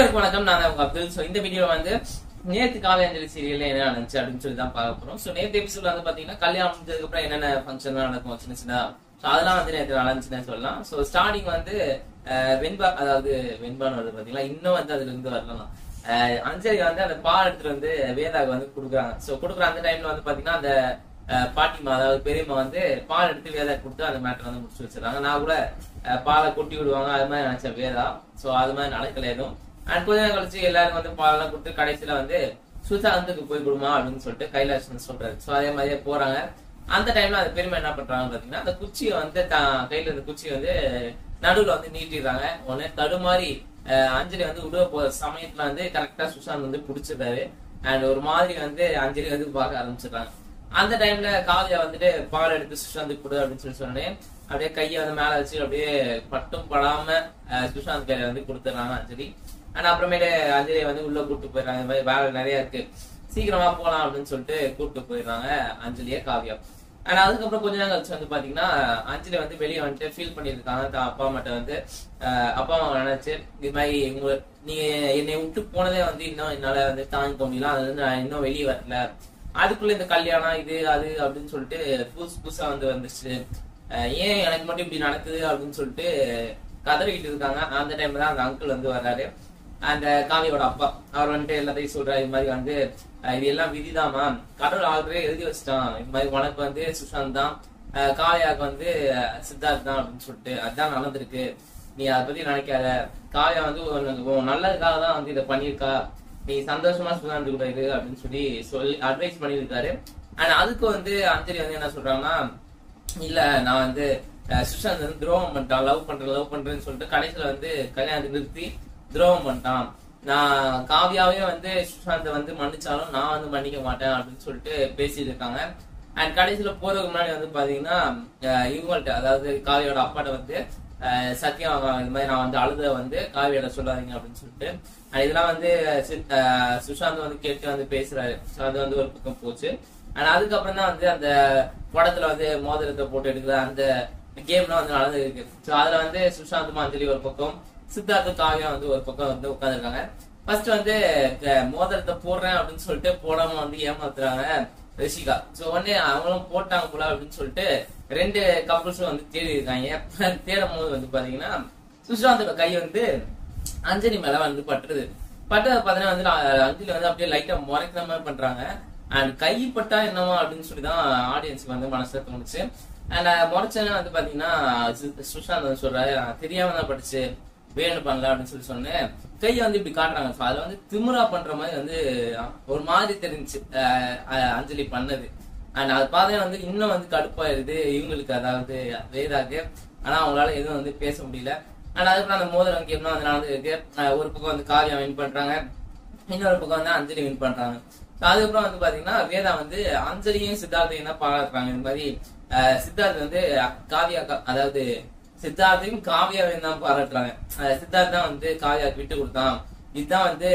அனைவருக்கும் வணக்கம் நான் உங்க அப்துல் ஸோ இந்த வீடியோ வந்து நேத்து காலை அஞ்சலி சீரியல்ல என்ன நடந்துச்சு அப்படின்னு சொல்லி தான் பார்க்க போறோம் ஸோ நேத்து எபிசோட் வந்து பாத்தீங்கன்னா கல்யாணம் முடிஞ்சதுக்கு அப்புறம் என்னென்ன ஃபங்க்ஷன் நடக்கும் சின்ன சின்ன ஸோ அதெல்லாம் வந்து நேற்று நடந்துச்சுன்னு சொல்லலாம் ஸோ ஸ்டார்டிங் வந்து அஹ், வெண்பா அதாவது வெண்பான்னு வருது பாத்தீங்களா இன்னும் வந்து அதுல இருந்து வரலாம் அஹ், அஞ்சலி வந்து அந்த பால் எடுத்துட்டு வந்து வேதாக்கு வந்து கொடுக்குறாங்க ஸோ கொடுக்குற அந்த டைம்ல வந்து பாத்தீங்கன்னா அந்த அஹ், பாட்டிமா அதாவது பெரியம்மா வந்து பால் எடுத்து வேதா கொடுத்து அந்த மேட்டர் வந்து முடிச்சு வச்சிருக்காங்க நான் கூட அஹ், பாலை கொட்டி விடுவாங்க அது மாதிரி நினைச்சேன் வேதா ஸோ அது மாதிரி நடக்கல எதுவும் அண்ட் கொஞ்ச நேரம் கழிச்சு எல்லாரும் வந்து பாலெல்லாம் கொடுத்து கடைசியில வந்து சுசாந்துக்கு போய் கொடுமா அப்படின்னு சொல்லிட்டு கைலாசன் சொல்றாரு ஸோ அதே மாதிரியே போறாங்க அந்த டைம்ல அந்த பெருமை என்ன பண்றாங்க பாத்தீங்கன்னா அந்த குச்சியை வந்து தான் கையில இருந்த குச்சியை வந்து நடுவுல வந்து நீட்டிடுறாங்க உடனே தடுமாறி அஹ், அஞ்சலி வந்து உடுவ போற சமயத்துல வந்து கரெக்டா சுஷாந்த் வந்து பிடிச்சிருக்காரு அண்ட் ஒரு மாதிரி வந்து அஞ்சலி வந்து பார்க்க ஆரம்பிச்சிடுறாங்க அந்த டைம்ல காவியா வந்துட்டு பால் எடுத்து சுஷாந்த் கொடு அப்படின்னு சொல்லி சொன்னேன் அப்படியே கையை வந்து மேல வச்சு அப்படியே பட்டும் படாம அஹ், சுஷாந்த் கையில வந்து கொடுத்துறாங்க அஞ்சலி அண்ட் அப்புறமேட்டு அஞ்சலியை வந்து உள்ள கூட்டு போயிடுறாங்க இந்த மாதிரி வேலை நிறைய இருக்கு சீக்கிரமா போலாம் அப்படின்னு சொல்லிட்டு கூட்டு போயிடுறாங்க அஞ்சலிய காவியா அண்ட் அதுக்கப்புறம் கொஞ்ச நேரம் கழிச்சு வந்து பாத்தீங்கன்னா அஞ்சலி வந்து வெளியே வந்துட்டு ஃபீல் பண்ணியிருக்காங்க தான் அப்பா அம்மாட்ட வந்து அஹ், அப்பா அம்மா நினைச்சு இது மாதிரி உங்க நீங்க என்னை விட்டு போனதே வந்து இன்னும் என்னால வந்து தாங்கிக்க முடியல அது வந்து நான் இன்னும் வெளியே வரல அதுக்குள்ள இந்த கல்யாணம் இது அது அப்படின்னு சொல்லிட்டு புதுசு புதுசா வந்து வந்துச்சு அஹ் ஏன் எனக்கு மட்டும் இப்படி நடக்குது அப்படின்னு சொல்லிட்டு கதறிக்கிட்டு இருக்காங்க அந்த டைம்ல தான் அந்த அங்கிள் வந்து வர்றாரு அந்த காவியோட அப்பா அவர் வந்துட்டு எல்லாத்தையும் சொல்றாரு இது மாதிரி வந்து அஹ் இது எல்லாம் விதிதாமா கடவுள் ஆல்ரெடி எழுதி வச்சுட்டான் இது மாதிரி உனக்கு வந்து சுஷாந்த் தான் அஹ் காவியாவுக்கு வந்து அஹ் சித்தார்த் தான் அப்படின்னு சொல்லிட்டு அதான் நடந்திருக்கு நீ அதை பத்தி நினைக்காத காவியா வந்து உனக்கு உன் நல்லதுக்காக தான் வந்து இதை பண்ணியிருக்கா நீ சந்தோஷமா சுதாந்து கூட இரு அப்படின்னு சொல்லி சொல்லி அட்வைஸ் பண்ணியிருக்காரு அண்ட் அதுக்கு வந்து அஞ்சலி வந்து என்ன சொல்றாங்கன்னா இல்ல நான் வந்து அஹ், சுஷாந்த் வந்து துரோகம் பண்ணிட்டான் லவ் பண்றேன் லவ் பண்றேன்னு சொல்லிட்டு கடைசியில வந்து கல்யாணத்தை நிறுத்தி துரோகம் பண்ணிட்டான் நான் காவியாவே வந்து சுஷாந்தை வந்து மன்னிச்சாலும் நான் வந்து மன்னிக்க மாட்டேன் அப்படின்னு சொல்லிட்டு பேசிட்டு இருக்காங்க அண்ட் கடைசியில போறதுக்கு முன்னாடி வந்து பாத்தீங்கன்னா அஹ், இவங்கள்ட்ட அதாவது காவியோட அப்பாட்ட வந்து அஹ், சத்தியம் வாங்குவாங்க இந்த மாதிரி நான் வந்து அழுத வந்து காவியோட சொல்லாதீங்க அப்படின்னு சொல்லிட்டு அண்ட் இதெல்லாம் வந்து சித்- அஹ், சுஷாந்த் வந்து கேட்டு வந்து பேசுறாரு ஸோ அது வந்து ஒரு பக்கம் போச்சு ஆனா அதுக்கப்புறம் தான் வந்து அந்த படத்துல வந்து மோதிரத்தை போட்டு எடுக்கிற அந்த கேம்லாம் வந்து நடந்துருக்கு ஸோ அதுல வந்து சுஷாந்த் மாஞ்சலி ஒரு பக்கம் சித்தார்த்த காவியா வந்து ஒரு பக்கம் வந்து உட்காந்துருக்காங்க ஃபர்ஸ்ட் வந்து க- மோதிரத்தை போடுறேன் அப்படின்னு சொல்லிட்டு போடாம வந்து ஏமாத்துறாங்க ரிஷிகா ஸோ உடனே அவங்களும் போட்டாங்க போல அப்படின்னு சொல்லிட்டு ரெண்டு கப்புள்ஸும் வந்து தேடி இருக்காங்க தேடும் போது வந்து பாத்தீங்கன்னா சுஷாந்தோட கை வந்து அஞ்சலி மேல வந்து பட்டுருது பட்டதை பார்த்தீங்கன்னா வந்து அ- அஞ்சலி வந்து அப்படியே லைட்டா முறைக்கிற மாதிரி பண்றாங்க அண்ட் கை பட்டா என்னவா அப்படின்னு சொல்லி தான் ஆடியன்ஸ்க்கு வந்து மனசுல தோணுச்சு அண்ட் முறைச்சேன்னு வந்து பாத்தீங்கன்னா சு- சுஷாந்த் வந்து சொல்றாரு "நான் தெரியாம தான் படிச்சு வேணும் பண்ணல அப்படின்னு சொல்லி சொன்னேன் கையை வந்து இப்படி காட்டுறாங்க ஸோ அதுல வந்து திமிரா பண்ற மாதிரி வந்து ஒரு மாதிரி தெரிஞ்சுச்சு அஹ் அஹ் அஞ்சலி பண்ணது அண்ட் அது பார்த்தா வந்து இன்னும் வந்து கடுப்பாயிருது இவங்களுக்கு அதாவது வேதாக்கு ஆனா அவங்களால எதுவும் வந்து பேச முடியல அண்ட் அதுக்கப்புறம் அந்த மோதிரம் கேம்லாம் வந்து நடந்துருக்கு அஹ் ஒரு பக்கம் வந்து காவியா வின் பண்றாங்க இன்னொரு பக்கம் வந்து அஞ்சலி வின் பண்றாங்க So அதுக்கப்புறம் வந்து பாத்தீங்கன்னா வேதா வந்து அஞ்சலியும் சித்தார்த்தையும் தான் பாராட்டுறாங்க இந்த மாதிரி அஹ், சித்தார்த் வந்து காவியா கா- அதாவது சித்தார்த்தையும் காவியாவையும் தான் பாராட்டுறாங்க அஹ், சித்தார்த் தான் வந்து காவியாவுக்கு விட்டு கொடுத்தான் இதுதான் வந்து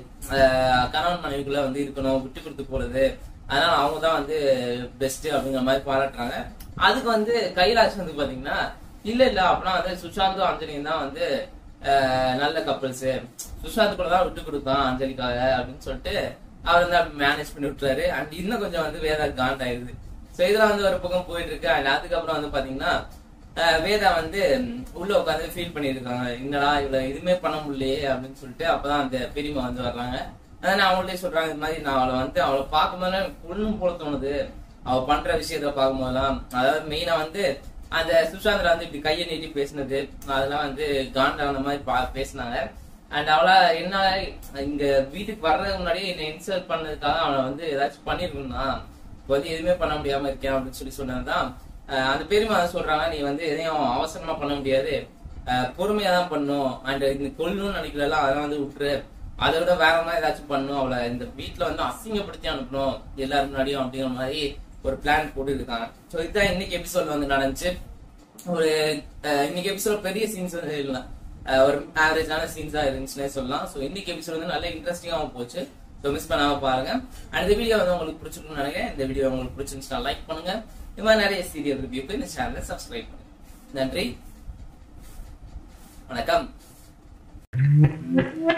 அஹ், கணவன் மனைவிக்குள்ள வந்து இருக்கணும் விட்டு கொடுத்து போறது அதனால அவங்க தான் வந்து பெஸ்ட் அப்படிங்கிற மாதிரி பாராட்டுறாங்க அதுக்கு வந்து கைலாஷ் வந்து பாத்தீங்கன்னா இல்ல இல்ல அப்படின்னா வந்து சுஷாந்தும் அஞ்சலியும் தான் வந்து அஹ், நல்ல கப்பல்ஸ் சுஷாந்த் கூட தான் விட்டு கொடுத்தான் அஞ்சலிக்காக அப்படின்னு சொல்லிட்டு அவர் வந்து அப்படி மேனேஜ் பண்ணி விட்டுறாரு அண்ட் இன்னும் கொஞ்சம் வந்து வேதா காண்ட் ஆயிருது சோ இதெல்லாம் வந்து ஒரு பக்கம் போயிட்டு இருக்கு அண்ட் அதுக்கப்புறம் வந்து பாத்தீங்கன்னா அஹ், வேதா வந்து ம், உள்ள உட்காந்து ஃபீல் பண்ணியிருக்காங்க என்னடா இவ்வளவு எதுவுமே பண்ண முடியலையே அப்படின்னு சொல்லிட்டு அப்பதான் அந்த பெரியம்மா வந்து வர்றாங்க அதான் அவங்கள்ட்டே சொல்றாங்க இது மாதிரி நான் அவளை வந்து அவளை பார்க்கும்போது பொண்ணும் போல தோணுது அவ பண்ற விஷயத்த பார்க்கும்போதெல்லாம் அதாவது மெயினா வந்து அந்த சுஷாந்திரா வந்து இப்படி கையை நீட்டி பேசினது அதெல்லாம் வந்து காண்டான மாதிரி பா- பேசினாங்க அண்ட் அவளா என்ன இங்க வீட்டுக்கு வர்றதுக்கு முன்னாடியே என்னை இன்சல்ட் பண்ணதுக்காக அவனை வந்து ஏதாச்சும் பண்ணிருக்கணும்னா இப்போ வந்து எதுவுமே பண்ண முடியாம இருக்கேன் அப்படின்னு சொல்லி சொன்னதுதான் அஹ் அந்த பெரியம்மா வந்து சொல்றாங்க நீ வந்து எதையும் அவசரமா பண்ண முடியாது அஹ் பொறுமையா தான் பண்ணும் அண்ட் இந்த கொல்லணும்னு நினைக்கிறதெல்லாம் அதெல்லாம் வந்து விட்டுரு அதை விட வேற மாதிரி ஏதாச்சும் பண்ணும் அவளை இந்த வீட்டுல வந்து அசிங்கப்படுத்தி அனுப்பணும் எல்லாரும் முன்னாடியும் அப்படிங்கிற மாதிரி ஒரு பிளான் போட்டு இருக்காங்க ஸோ இதுதான் இன்னைக்கு எபிசோட் வந்து நடந்துச்சு ஒரு அஹ், இன்னைக்கு எபிசோட் பெரிய சீன்ஸ் வந்து இல்லை அஹ், ஒரு ஆவரேஜான சீன்ஸ் தான் இருந்துச்சுன்னே சொல்லலாம் ஸோ இன்னைக்கு எபிசோட் வந்து நல்ல இன்ட்ரெஸ்டிங்காகவும் போச்சு ஸோ மிஸ் பண்ணாம பாருங்க அண்ட் இந்த வீடியோ வந்து உங்களுக்கு பிடிச்சிருக்கும்னு நினைக்கிறேன் இந்த வீடியோ உங்களுக்கு பிடிச்சிருந்துச்சுன்னா லைக் பண்ணுங்க இந்த மாதிரி நிறைய சீரியல் ரிவ்யூக்கு இந்த சேனலை சப்ஸ்கிரைப் பண்ணுங்க நன்றி வணக்கம்